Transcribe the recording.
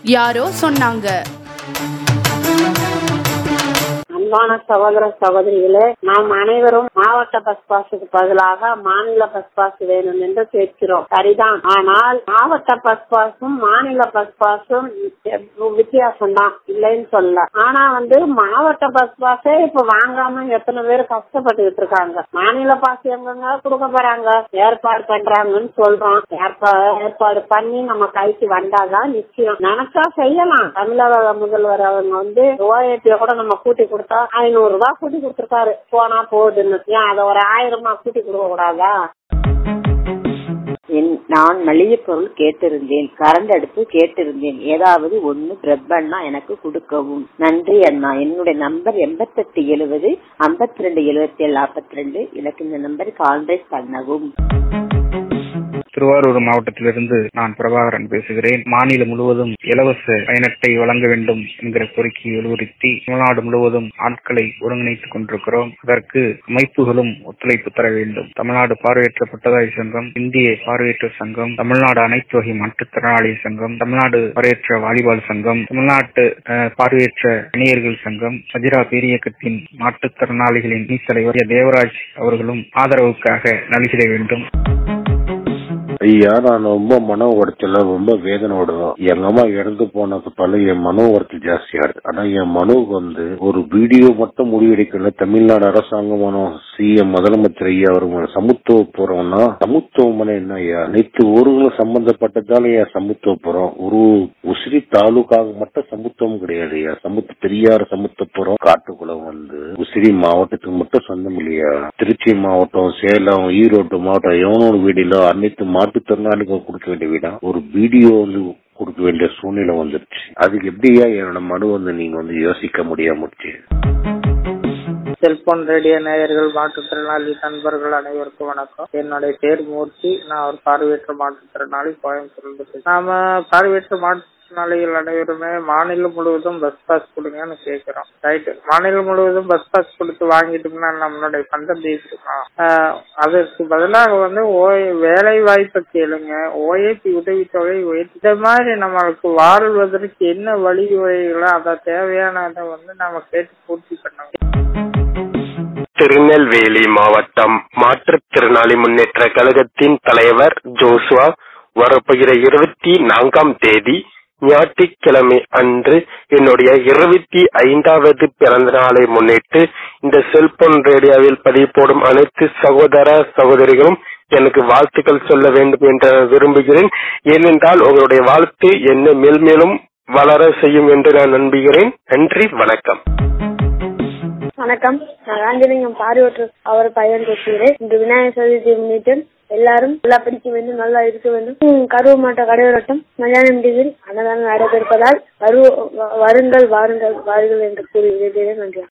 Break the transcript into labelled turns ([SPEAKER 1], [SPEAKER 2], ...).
[SPEAKER 1] யாரோ சொன்னாங்க
[SPEAKER 2] அன்பான சகோதர சகோதரிகளே நாம் அனைவரும் மாவட்ட பஸ் பாஸுக்கு பதிலாக மாநில பஸ் பாஸ் வேணும் என்று கேட்கிறோம் சரிதான் ஆனால் மாவட்ட பஸ் பாஸும் மாநில பஸ் பாஸும் வித்தியாசம் தான் இல்லைன்னு சொல்ல ஆனா வந்து மாவட்ட பஸ் பாஸே இப்ப வாங்காம எத்தனை பேர் கஷ்டப்பட்டுக்கிட்டு இருக்காங்க மாநில பாஸ் எங்கங்க கொடுக்க போறாங்க ஏற்பாடு பண்றாங்கன்னு சொல்றோம் ஏற்பா- ஏற்பாடு பண்ணி நம்ம கைக்கு வந்தாதான் நிச்சயம் நினைச்சா செய்யலாம் தமிழக முதல்வர் அவங்க வந்து ஓஏபிய கூட நம்ம கூட்டி கொடுத்தா ஐநூறு ரூபாய் கூட்டி கொடுத்துருக்காரு போனா போகுதுன்னு ஏன் அதை ஒரு ஆயிரமா கூட்டி கொடுக்க கூடாதா
[SPEAKER 3] என்- நான் மளிகை பொருள் கேட்டிருந்தேன் கரண்ட் அடுப்பு கேட்டிருந்தேன் ஏதாவது ஒண்ணு பிரப்பண்ணா எனக்கு கொடுக்கவும் நன்றி அண்ணா என்னுடைய நம்பர் எண்பத்தெட்டு எழுபது ஐம்பத்தி ரெண்டு எழுபத்தி ஏழு நாற்பத்தி ரெண்டு எனக்கு இந்த நம்பருக்கு கான்டாக்ட் பண்ணவும்
[SPEAKER 4] திருவாரூர் மாவட்டத்திலிருந்து நான் பிரபாகரன் பேசுகிறேன் மாநிலம் முழுவதும் இலவச பயணத்தை வழங்க வேண்டும் என்கிற கோரிக்கையை வலியுறுத்தி தமிழ்நாடு முழுவதும் ஆட்களை ஒருங்கிணைத்துக் கொண்டிருக்கிறோம் அதற்கு அமைப்புகளும் ஒத்துழைப்பு தர வேண்டும் தமிழ்நாடு பார்வையற்ற பட்டதாரி சங்கம் இந்திய பார்வையற்ற சங்கம் தமிழ்நாடு அனைத்து வகை மாற்றுத்திறனாளி சங்கம் தமிழ்நாடு பார்வையற்ற வாலிபால் சங்கம் தமிழ்நாட்டு அஹ், பார்வையற்ற இணையர்கள் சங்கம் வஜிரா பேரியக்கத்தின் மாற்றுத்திறனாளிகளின் இணைத் தலைவர் தேவராஜ் அவர்களும் ஆதரவுக்காக நல்கிட வேண்டும்
[SPEAKER 5] ஐயா நான் ரொம்ப மன உடைச்சல ரொம்ப வேதனை விடுவேன் எங்க அம்மா இறந்து போனதுக்கு பல என் மன உடைச்சல் ஜாஸ்தியா இருக்கு ஆனா என் மனுவுக்கு வந்து ஒரு வீடியோ மட்டும் முடிவெடுக்கல தமிழ்நாடு அரசாங்கம் சிஎம் முதலமைச்சர் ஐயா அவர் சமத்துவ புறம்னா சமத்துவம்னா என்ன ஐயா அனைத்து ஊர்களும் சம்பந்தப்பட்டதால ஐயா சமத்துவ புறம் ஒரு உசிரி தாலுக்காக மட்டும் சமத்துவம் கிடையாது ஐயா சமுத்து பெரியார் சமத்துவபுரம் காட்டுக்குளம் வந்து உசிரி மாவட்டத்துக்கு மட்டும் சொந்தம் இல்லையா திருச்சி மாவட்டம் சேலம் ஈரோடு மாவட்டம் எவனோட வீடில அனைத்து மாற்றுத்திறனாளிகள் கொடுக்க வேண்டிய வீடா ஒரு வீடியோ வந்து கொடுக்க வேண்டிய சூழ்நிலை வந்துருச்சு அதுக்கு எப்படியா என்னோட மனு வந்து நீங்க வந்து யோசிக்க முடியாம போச்சு
[SPEAKER 6] செல்போன் ரேடியோ நேயர்கள் மாற்றுத்திறனாளி நண்பர்கள் அனைவருக்கும் வணக்கம் என்னுடைய பேர் மூர்த்தி நான் ஒரு பார்வையற்ற மாற்றுத்திறனாளி கோயம்புத்தூர்ல நாம பார்வையற்ற மாற்றுத்திறனாளிகள் அனைவருமே மாநிலம் முழுவதும் பஸ் பாஸ் கொடுங்கன்னு கேட்கிறோம் ரைட் மாநிலம் முழுவதும் பஸ் பாஸ் கொடுத்து வாங்கிட்டோம்னா நம்மளுடைய பந்தம் பேசிருக்கோம் அதற்கு பதிலாக வந்து ஓய் வேலை வாய்ப்பை கேளுங்க ஓஏபி உதவித்தொகை உயர்த்தி இந்த மாதிரி நம்மளுக்கு வாழ்வதற்கு என்ன வழிமுறைகளோ அதை தேவையானதை வந்து நம்ம கேட்டு பூர்த்தி பண்ணணும்
[SPEAKER 7] திருநெல்வேலி மாவட்டம் மாற்றுத்திறனாளி முன்னேற்ற கழகத்தின் தலைவர் ஜோசுவா வரப்போகிற இருபத்தி நான்காம் தேதி ஞாயிற்றுக்கிழமை அன்று என்னுடைய இருபத்தி ஐந்தாவது பிறந்த நாளை முன்னிட்டு இந்த செல்போன் ரேடியோவில் பதிவு போடும் அனைத்து சகோதர சகோதரிகளும் எனக்கு வாழ்த்துக்கள் சொல்ல வேண்டும் என்று விரும்புகிறேன் ஏனென்றால் உங்களுடைய வாழ்த்து என்னை மேல்மேலும் வளர செய்யும் என்று நான் நம்புகிறேன் நன்றி வணக்கம்
[SPEAKER 8] வணக்கம் நான் ராஜலிங்கம் பார்வையற்ற அவர் பையன் பேசுகிறேன் இன்று விநாயகர் சதுர்த்தியை முன்னிட்டு எல்லாரும் நல்லா படிக்க வேண்டும் நல்லா இருக்க வேண்டும் ம், கருவ மாட்ட கடையோட்டம் மலையாளம் டிகிரி அன்னதானம் நடைபெறுவதால் வரு வ- வருங்கள் வாருங்கள் வாருங்கள் என்று கூறி விடைபெறுகிறேன். நன்றி